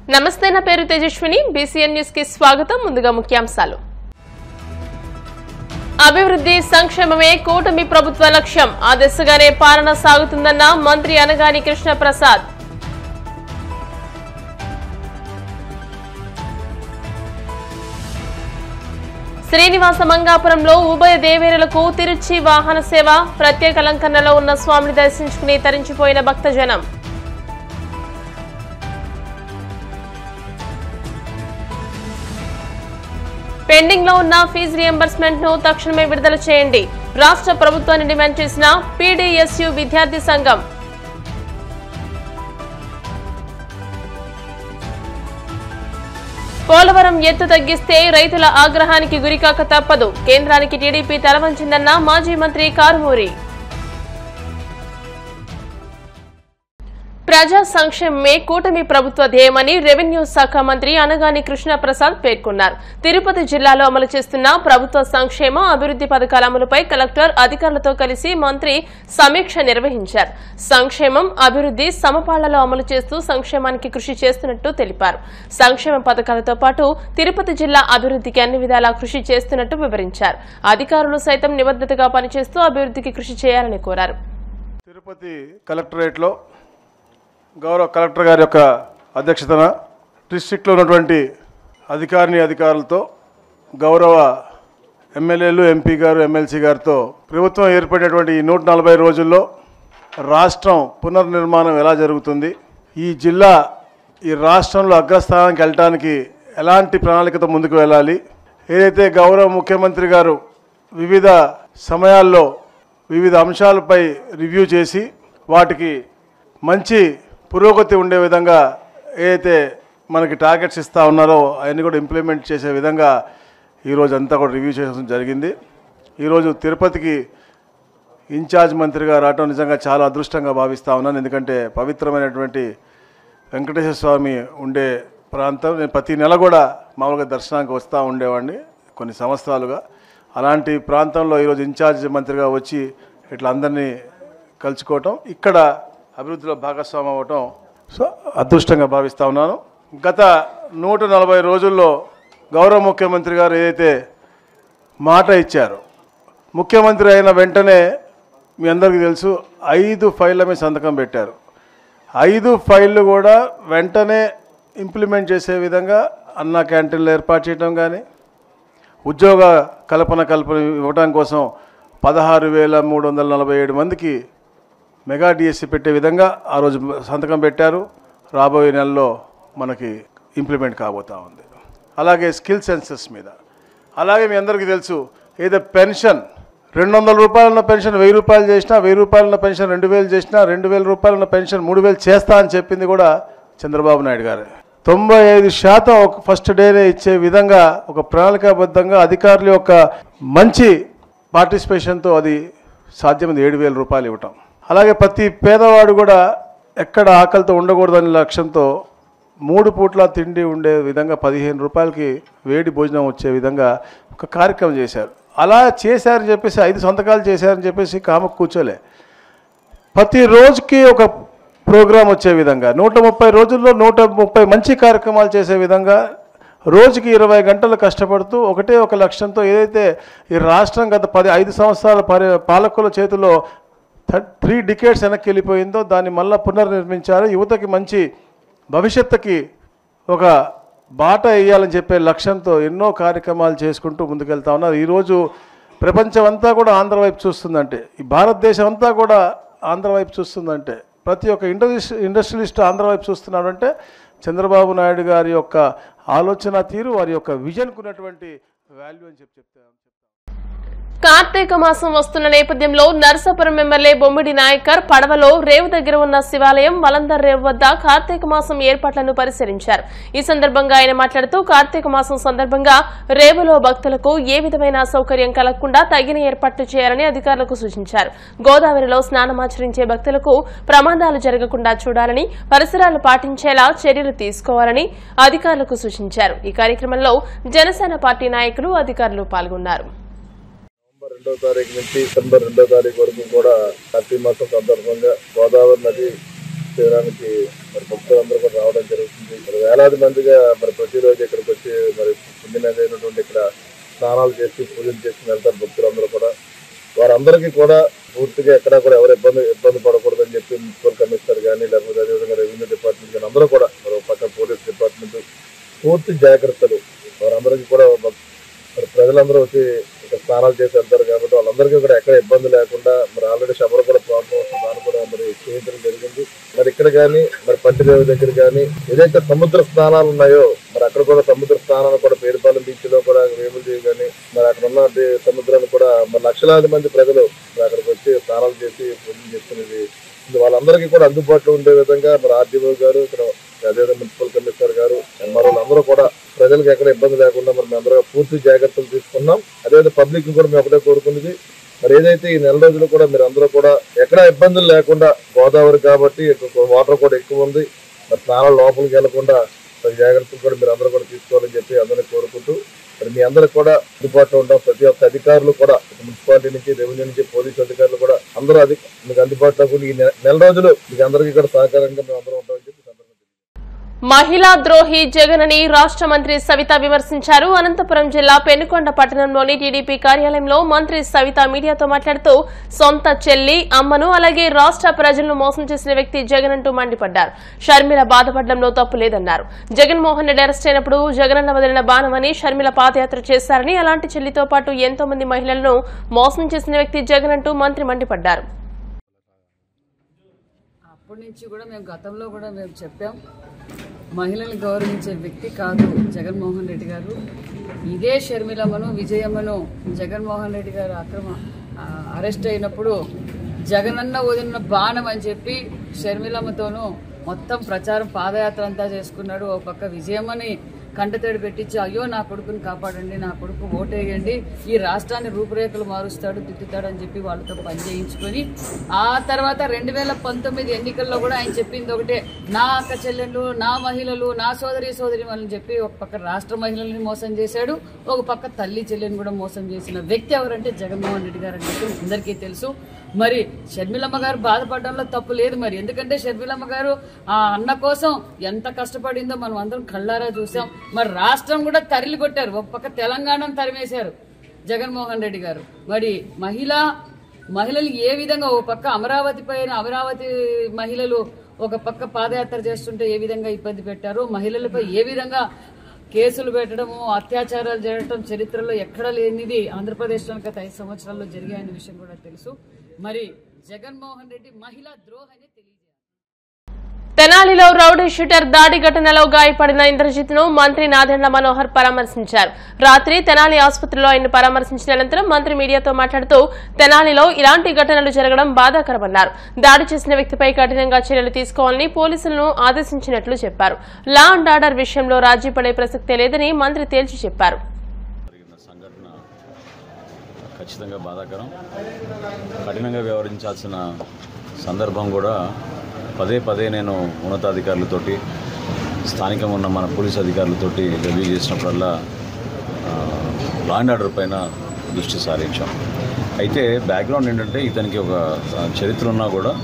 నమస్తే నా పేరు తేజస్విని బీసీఎన్ న్యూస్ కి స్వాగతం ముందుగా ముఖ్యాంశాలు అభివృద్ధి సంక్షేమమే కూటమి ప్రభుత్వ లక్ష్యం ఆ దిశగానే పాలన సాగుతుందన్న మంత్రి అనగాని కృష్ణ ప్రసాద్ శ్రీనివాస మంగాపురంలో ఉభయ దేవేరులకు తిరుచి వాహన సేవ ప్రత్యేక అలంకరణలో ఉన్న స్వామిని దర్శించుకుని తరించిపోయిన భక్తజనం పెండింగ్ లో ఉన్న ఫీజు రియంబర్స్మెంట్ ను తక్షణమే విడుదల చేయండి రాష్ట్ర ప్రభుత్వాన్ని డిమాండ్ చేసిన పీడీఎస్యు విద్యార్థి సంఘం పోలవరం ఎత్తు తగ్గిస్తే రైతుల ఆగ్రహానికి గురికాక తప్పదు కేంద్రానికి టీడీపీ తలవంచిందన్న మాజీ మంత్రి కారుమూరి ప్రజా సంక్షేమమే కూటమి ప్రభుత్వ ధ్యేయమని రెవెన్యూ శాఖ మంత్రి అనగాని కృష్ణప్రసాద్ పేర్కొన్నారు తిరుపతి జిల్లాలో అమలు చేస్తున్న ప్రభుత్వ సంక్షేమ అభివృద్ధి పథకాల అమలుపై కలెక్టర్ అధికారులతో కలిసి మంత్రి సమీక్ష నిర్వహించారు సంక్షేమం అభివృద్ధి సమపాళ్లలో అమలు చేస్తూ సంక్షేమానికి కృషి చేస్తున్నట్టు తెలిపారు సంక్షేమ పథకాలతో పాటు తిరుపతి జిల్లా అభివృద్ధికి అన్ని విధాలా కృషి చేస్తున్నట్టు వివరించారు అధికారులు సైతం నిబద్దతగా పనిచేస్తూ అభివృద్ధికి కృషి చేయాలని కోరారు తిరుపతి కలెక్టరేట్లో గౌరవ కలెక్టర్ గారి యొక్క అధ్యక్షతన డిస్ట్రిక్ట్లో ఉన్నటువంటి అధికారిని అధికారులతో గౌరవ ఎమ్మెల్యేలు ఎంపీ గారు ఎమ్మెల్సీ గారితో ప్రభుత్వం ఏర్పడినటువంటి ఈ నూట నలభై రోజుల్లో రాష్ట్రం పునర్నిర్మాణం ఎలా జరుగుతుంది ఈ జిల్లా ఈ రాష్ట్రంలో అగ్రస్థానానికి వెళ్ళటానికి ఎలాంటి ప్రణాళికతో ముందుకు వెళ్ళాలి ఏదైతే గౌరవ ముఖ్యమంత్రి గారు వివిధ సమయాల్లో వివిధ అంశాలపై రివ్యూ చేసి వాటికి మంచి పురోగతి ఉండే విధంగా ఏదైతే మనకి టార్గెట్స్ ఇస్తూ ఉన్నారో అవన్నీ కూడా ఇంప్లిమెంట్ చేసే విధంగా ఈరోజు అంతా కూడా రివ్యూ చేయడం జరిగింది ఈరోజు తిరుపతికి ఇన్ఛార్జ్ మంత్రిగా రావటం నిజంగా చాలా అదృష్టంగా భావిస్తూ ఉన్నాను ఎందుకంటే పవిత్రమైనటువంటి వెంకటేశ్వర స్వామి ఉండే ప్రాంతం నేను ప్రతి నెల కూడా మామూలుగా దర్శనానికి వస్తూ ఉండేవాడిని కొన్ని సంవత్సరాలుగా అలాంటి ప్రాంతంలో ఈరోజు ఇన్ఛార్జ్ మంత్రిగా వచ్చి ఇట్లా అందరినీ కలుసుకోవటం ఇక్కడ అభివృద్ధిలో భాగస్వామి అవ్వటం సో అదృష్టంగా భావిస్తూ ఉన్నాను గత నూట నలభై రోజుల్లో గౌరవ ముఖ్యమంత్రి గారు ఏదైతే మాట ఇచ్చారో ముఖ్యమంత్రి అయిన వెంటనే మీ అందరికీ తెలుసు ఐదు ఫైళ్ళ మీద సంతకం పెట్టారు ఐదు ఫైళ్ళు కూడా వెంటనే ఇంప్లిమెంట్ చేసే విధంగా అన్న క్యాంటీన్లు ఏర్పాటు చేయడం కానీ ఉద్యోగ కల్పన కల్పన ఇవ్వడం కోసం పదహారు వేల మూడు వందల నలభై ఏడు మందికి మెగా డిఎస్సి పెట్టే విధంగా ఆ రోజు సంతకం పెట్టారు రాబోయే నెలలో మనకి ఇంప్లిమెంట్ కాబోతా ఉంది అలాగే స్కిల్ సెన్సెస్ మీద అలాగే మీ అందరికీ తెలుసు ఏదో పెన్షన్ రెండు వందల రూపాయలు ఉన్న పెన్షన్ వెయ్యి రూపాయలు చేసినా వెయ్యి రూపాయలు ఉన్న పెన్షన్ రెండు వేలు చేసినా రెండు వేల రూపాయలు ఉన్న పెన్షన్ మూడు వేలు చేస్తా అని చెప్పింది కూడా చంద్రబాబు నాయుడు గారే తొంభై ఐదు శాతం ఒక ఫస్ట్ డేనే ఇచ్చే విధంగా ఒక ప్రణాళికాబద్ధంగా అధికారుల యొక్క మంచి పార్టిసిపేషన్తో అది సాధ్యమైంది ఏడు వేల రూపాయలు ఇవ్వటం అలాగే ప్రతి పేదవాడు కూడా ఎక్కడ ఆకలితో ఉండకూడదనే లక్ష్యంతో మూడు పూట్ల తిండి ఉండే విధంగా పదిహేను రూపాయలకి వేడి భోజనం వచ్చే విధంగా ఒక కార్యక్రమం చేశారు అలా చేశారని చెప్పేసి ఐదు సంతకాలు చేశారని చెప్పేసి కామకు కూర్చోలే ప్రతి రోజుకి ఒక ప్రోగ్రాం వచ్చే విధంగా నూట ముప్పై రోజుల్లో నూట ముప్పై మంచి కార్యక్రమాలు చేసే విధంగా రోజుకి ఇరవై గంటలు కష్టపడుతూ ఒకటే ఒక లక్ష్యంతో ఏదైతే ఈ రాష్ట్రం గత పది ఐదు సంవత్సరాల పరి పాలకుల చేతిలో త్రీ డికేట్స్ వెనక్కి వెళ్ళిపోయిందో దాన్ని మళ్ళీ పునర్నిర్మించారు యువతకి మంచి భవిష్యత్తుకి ఒక బాట వేయాలని చెప్పే లక్ష్యంతో ఎన్నో కార్యక్రమాలు చేసుకుంటూ ముందుకెళ్తా ఉన్నారు ఈరోజు ప్రపంచం అంతా కూడా ఆంధ్ర వైపు చూస్తుందంటే ఈ భారతదేశం అంతా కూడా ఆంధ్ర వైపు చూస్తుందంటే ప్రతి ఒక్క ఇండస్ట్రీ ఇండస్ట్రియలిస్ట్ ఆంధ్ర వైపు చూస్తున్నాడంటే చంద్రబాబు నాయుడు గారి యొక్క ఆలోచన తీరు వారి యొక్క విజన్కు ఉన్నటువంటి వాల్యూ అని చెప్పి చెప్తాను కార్తీక మాసం వస్తున్న నేపథ్యంలో నరసాపురం ఎమ్మెల్యే బొమ్మిడి నాయకర్ పడవలో రేవు దగ్గర ఉన్న శివాలయం వలందర్ రేవు వద్ద కార్తీక మాసం ఏర్పాట్లను పరిశీలించారు ఈ సందర్భంగా ఆయన మాట్లాడుతూ కార్తీక మాసం సందర్భంగా రేవులో భక్తులకు ఏ విధమైన అసౌకర్యం కలగకుండా తగిన ఏర్పాట్లు చేయాలని అధికారులకు సూచించారు గోదావరిలో స్నానమాచరించే భక్తులకు ప్రమాదాలు జరగకుండా చూడాలని పరిసరాలు పాటించేలా చర్యలు తీసుకోవాలని అధికారులకు సూచించారు ఈ కార్యక్రమంలో జనసేన పార్టీ నాయకులు అధికారులు పాల్గొన్నారు నవంబర్ రెండో తారీఖు నుంచి డిసెంబర్ రెండో తారీఖు వరకు కూడా కార్తీక మాసం సందర్భంగా గోదావరి నది తీరానికి మరి భక్తులందరూ కూడా రావడం జరుగుతుంది మరి వేలాది మందిగా మరి ప్రతిరోజు ఇక్కడికి వచ్చి మరి పుణ్యమైనటువంటి ఇక్కడ స్నానాలు చేసి పూజలు చేసి వెళ్తారు భక్తులందరూ కూడా వారందరికీ కూడా పూర్తిగా ఎక్కడా కూడా ఎవరు ఇబ్బంది ఇబ్బంది పడకూడదని చెప్పి మున్సిపల్ కమిషనర్ కానీ లేకపోతే అదేవిధంగా రెవెన్యూ డిపార్ట్మెంట్ కానీ అందరూ కూడా మరో పక్క పోలీస్ డిపార్ట్మెంట్ పూర్తి జాగ్రత్తలు వారందరికీ కూడా భక్- మరి ప్రజలందరూ వచ్చి ఇక్కడ స్నానాలు చేసి వెళ్తారు కాబట్టి వాళ్ళందరికీ కూడా ఎక్కడ ఇబ్బంది లేకుండా మరి ఆల్రెడీ శబర కూడా ప్రాబ్లం వస్తుంది దాన్ని కూడా మరి చేయించడం జరిగింది మరి ఇక్కడ కానీ మరి పంటిదేవి దగ్గర కానీ ఏదైతే సముద్ర స్నానాలు ఉన్నాయో మరి అక్కడ కూడా సముద్ర స్నానాలు కూడా పేరుపాలెం బీచ్ లో కూడా వేములదేవి కానీ మరి అక్కడ ఉన్న దే- సముద్రాన్ని కూడా మరి లక్షలాది మంది ప్రజలు మరి అక్కడికి వచ్చి స్నానాలు చేసి పూజలు చేసుకునేది ఇది వాళ్ళందరికీ కూడా అందుబాటులో ఉండే విధంగా మరి ఆర్డీఓ గారు ఇక్కడ అదేవిధంగా మున్సిపల్ కమిషనర్ గారు ఎంఆర్ఓలు అందరూ కూడా ప్రజలకు ఎక్కడ ఇబ్బంది లేకుండా మరి మేము అందరూ పూర్తి జాగ్రత్తలు తీసుకున్నాం అదేవిధంగా పబ్లిక్ కూడా మేము ఒకటే కోరుకున్నది మరి ఏదైతే ఈ నెల రోజులు కూడా మీరు అందరూ కూడా ఎక్కడ ఇబ్బందులు లేకుండా గోదావరి కాబట్టి ఇక్కడ వాటర్ కూడా ఎక్కువ ఉంది మరి స్నానాలు లోపలికి వెళ్లకుండా మరి జాగ్రత్తలు కూడా మీరు అందరూ కూడా తీసుకోవాలని చెప్పి అందరినీ కోరుకుంటూ మరి మీ అందరికి కూడా అందుబాటులో ఉంటాం ప్రతి ఒక్క అధికారులు కూడా ఇటు మున్సిపాలిటీ నుంచి రెవెన్యూ నుంచి పోలీసు అధికారులు కూడా అందరూ అది మీకు అందుబాటులో ఉండి ఈ నె- నెల రోజులు మీకు అందరికీ కూడా సహకారంగా మేము అందరం ఉంటామని చెప్పి ఈ సందర్భంగా మహిళా ద్రోహి జగనని రాష్ట్ర మంత్రి సవిత విమర్శించారు అనంతపురం జిల్లా పెనుకొండ పట్టణంలోని టీడీపీ కార్యాలయంలో మంత్రి సవిత మీడియాతో మాట్లాడుతూ సొంత చెల్లి అమ్మను అలాగే రాష్ట్ర ప్రజలను మోసం చేసిన వ్యక్తి జగన్ అంటూ మండిపడ్డారు షర్మిల బాధపడడంలో తప్పు లేదన్నారు జగన్మోహన్ రెడ్డి అరెస్ట్ అయినప్పుడు జగనన్న వదిలిన బాణమని షర్మిల పాదయాత్ర చేశారని అలాంటి చెల్లితో పాటు ఎంతో మంది మహిళలను మోసం చేసిన వ్యక్తి జగన్ అంటూ మంత్రి మండిపడ్డారు అప్పటి నుంచి కూడా మేము గతంలో కూడా మేము చెప్పాం మహిళల్ని గౌరవించే వ్యక్తి కాదు జగన్మోహన్ రెడ్డి గారు ఇదే షర్మిలమ్మను విజయమ్మను జగన్మోహన్ రెడ్డి గారు అక్రమ ఆ, అరెస్ట్ అయినప్పుడు జగనన్న వదిలిన బాణం అని చెప్పి షర్మిలమ్మతోనూ మొత్తం ప్రచారం పాదయాత్ర అంతా చేసుకున్నాడు ఒక పక్క విజయమ్మని కంటతడి పెట్టించి అయ్యో నా కొడుకుని కాపాడండి నా కొడుకు ఓటేయండి ఈ రాష్ట్రాన్ని రూపురేఖలు మారుస్తాడు దిద్దుతాడు అని చెప్పి వాళ్ళతో పని చేయించుకొని ఆ తర్వాత రెండు వేల పంతొమ్మిది ఎన్నికల్లో కూడా ఆయన చెప్పింది ఒకటే నా అక్క చెల్లెళ్ళు నా మహిళలు నా సోదరి సోదరి వాళ్ళని చెప్పి ఒక పక్క రాష్ట్ర మహిళల్ని మోసం చేశాడు ఒక పక్క తల్లి చెల్లెని కూడా మోసం చేసిన వ్యక్తి ఎవరంటే జగన్మోహన్ రెడ్డి గారు అని చెప్పి అందరికీ తెలుసు మరి షర్మిలమ్మ గారు బాధపడడంలో తప్పు లేదు మరి ఎందుకంటే షర్మిలమ్మ గారు ఆ అన్న కోసం ఎంత కష్టపడిందో మనం అందరం కళ్ళారా చూసాం మరి రాష్ట్రం కూడా తరిలి కొట్టారు ఒక పక్క తెలంగాణను తరిమేశారు జగన్మోహన్ రెడ్డి గారు మరి మహిళ మహిళలు ఏ విధంగా ఒక పక్క అమరావతి పైన అమరావతి మహిళలు ఒక పక్క పాదయాత్ర చేస్తుంటే ఏ విధంగా ఇబ్బంది పెట్టారు మహిళలపై ఏ విధంగా కేసులు పెట్టడము అత్యాచారాలు జరగడం చరిత్రలో ఎక్కడ లేనిది ఆంధ్రప్రదేశ్లో గత ఐదు సంవత్సరాల్లో జరిగాయన్న విషయం కూడా తెలుసు మరి జగన్మోహన్ రెడ్డి మహిళా ద్రోహని తెలియజేయాలి తెనాలిలో రౌడీ షూటర్ దాడి ఘటనలో గాయపడిన ఇంద్రజిత్ ను మంత్రి నాదెండ్ల మనోహర్ పరామర్శించారు రాత్రి తెనాలి ఆసుపత్రిలో ఆయన పరామర్శించిన అనంతరం మంత్రి మీడియాతో మాట్లాడుతూ తెనాలిలో ఇలాంటి ఘటనలు జరగడం బాధాకరమన్నారు దాడి చేసిన వ్యక్తిపై కఠినంగా చర్యలు తీసుకోవాలని పోలీసులను ఆదేశించినట్లు చెప్పారు లా అండ్ ఆర్డర్ విషయంలో రాజీ పడే ప్రసక్తే లేదని మంత్రి తేల్చి చెప్పారు జరిగిన సంఘటన ఖచ్చితంగా బాధాకరం కఠినంగా వ్యవహరించాల్సిన సందర్భం కూడా పదే పదే నేను ఉన్నతాధికారులతోటి స్థానికంగా ఉన్న మన పోలీస్ అధికారులతోటి రివ్యూ చేసినప్పుడల్లా లా అండ్ ఆర్డర్ పైన దృష్టి సారించాం అయితే బ్యాక్గ్రౌండ్ ఏంటంటే ఇతనికి ఒక ఆ, చరిత్ర ఉన్నా కూడా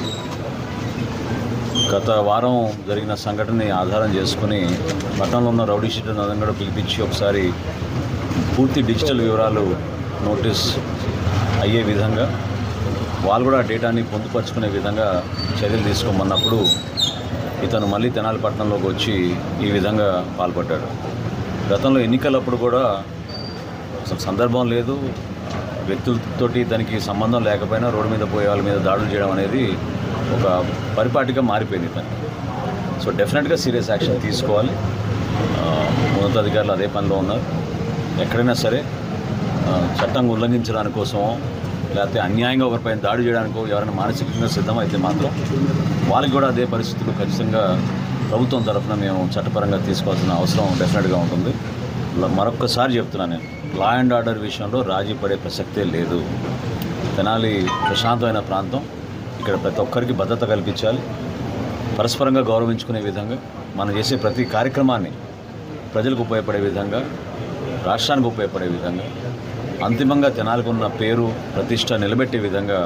గత వారం జరిగిన సంఘటనని ఆధారం చేసుకుని పట్టణంలో ఉన్న రౌడీ షీటర్ అదనం కూడా పిలిపించి ఒకసారి పూర్తి డిజిటల్ వివరాలు నోటీస్ అయ్యే విధంగా వాళ్ళు కూడా ఆ డేటాని పొందుపరుచుకునే విధంగా చర్యలు తీసుకోమన్నప్పుడు ఇతను మళ్ళీ తెనాలి పట్టణంలోకి వచ్చి ఈ విధంగా పాల్పడ్డాడు గతంలో ఎన్నికలప్పుడు కూడా అసలు సందర్భం లేదు వ్యక్తులతోటి దానికి సంబంధం లేకపోయినా రోడ్డు మీద పోయే వాళ్ళ మీద దాడులు చేయడం అనేది ఒక పరిపాటిగా మారిపోయింది దాన్ని సో డెఫినెట్గా సీరియస్ యాక్షన్ తీసుకోవాలి ఆ, ఉన్నతాధికారులు అదే పనిలో ఉన్నారు ఎక్కడైనా సరే ఆ, చట్టం ఉల్లంఘించడానికి కోసమో లేకపోతే అన్యాయంగా ఒకరిపైన దాడి చేయడానికో ఎవరైనా మానసికంగా సిద్ధమైతే మాత్రం వాళ్ళకి కూడా అదే పరిస్థితులు ఖచ్చితంగా ప్రభుత్వం తరఫున మేము చట్టపరంగా తీసుకోవాల్సిన అవసరం డెఫినెట్గా ఉంటుంది ల- మరొక్కసారి చెప్తున్నాను నేను లా అండ్ ఆర్డర్ విషయంలో రాజీ పడే ప్రసక్తే లేదు తెనాలి ప్రశాంతమైన ప్రాంతం ఇక్కడ ప్రతి ఒక్కరికి భద్రత కల్పించాలి పరస్పరంగా గౌరవించుకునే విధంగా మనం చేసే ప్రతి కార్యక్రమాన్ని ప్రజలకు ఉపయోగపడే విధంగా రాష్ట్రానికి ఉపయోగపడే విధంగా అంతిమంగా తెనాలకు ఉన్న పేరు ప్రతిష్ట నిలబెట్టే విధంగా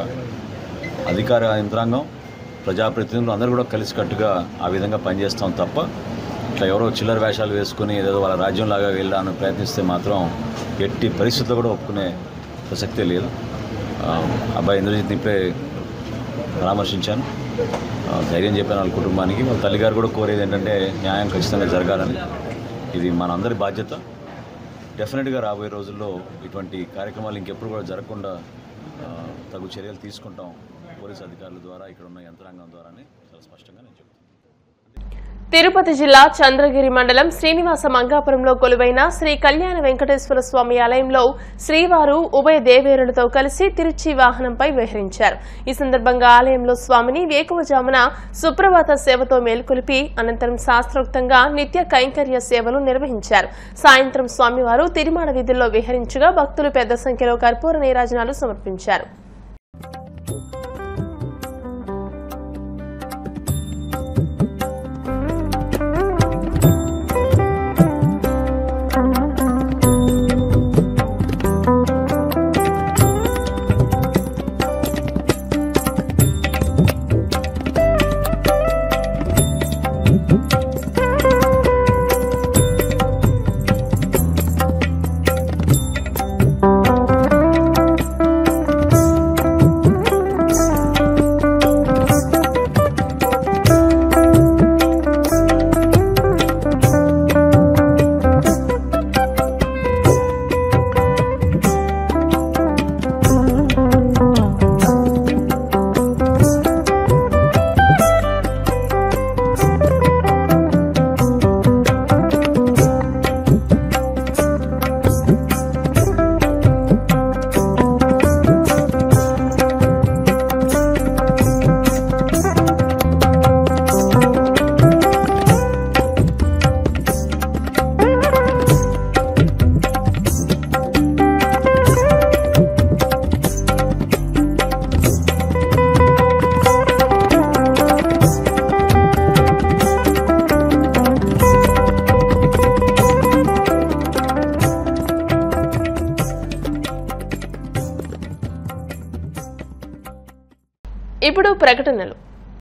అధికార యంత్రాంగం ప్రజాప్రతినిధులు అందరూ కూడా కలిసికట్టుగా ఆ విధంగా పనిచేస్తాం తప్ప ఇట్లా ఎవరో చిల్లర వేషాలు వేసుకుని ఏదో వాళ్ళ రాజ్యంలాగా వెళ్ళాలని ప్రయత్నిస్తే మాత్రం ఎట్టి పరిస్థితుల్లో కూడా ఒప్పుకునే ప్రసక్తే లేదు ఆ, అబ్బాయి ఇంద్రజిత్ ఇప్పుడే పరామర్శించాను ఆ, ధైర్యం చెప్పాను వాళ్ళ కుటుంబానికి వాళ్ళ తల్లిగారు కూడా కోరేది ఏంటంటే న్యాయం ఖచ్చితంగా జరగాలని ఇది మనందరి బాధ్యత డెఫినెట్గా రాబోయే రోజుల్లో ఇటువంటి కార్యక్రమాలు ఇంకెప్పుడు కూడా జరగకుండా ఆ, తగు చర్యలు తీసుకుంటాం పోలీస్ అధికారుల ద్వారా ఇక్కడ ఉన్న యంత్రాంగం ద్వారానే చాలా స్పష్టంగా నేను చెప్తాను తిరుపతి జిల్లా చంద్రగిరి మండలం శ్రీనివాస మంగాపురంలో కొలువైన శ్రీ కళ్యాణ వెంకటేశ్వర స్వామి ఆలయంలో శ్రీవారు ఉభయ దేవేరులతో కలిసి తిరుచి వాహనంపై విహరించారు ఈ సందర్భంగా ఆలయంలో స్వామిని వేకువజామున సుప్రభాత సేవతో మేల్కొలిపి అనంతరం శాస్త్రోక్తంగా నిత్య కైంకర్య సేవలు నిర్వహించారు సాయంత్రం స్వామివారు తిరుమాడ వీధుల్లో విహరించగా భక్తులు పెద్ద సంఖ్యలో కర్పూర నీరాజనాలు సమర్పించారు ఇప్పుడు ప్రకటనలు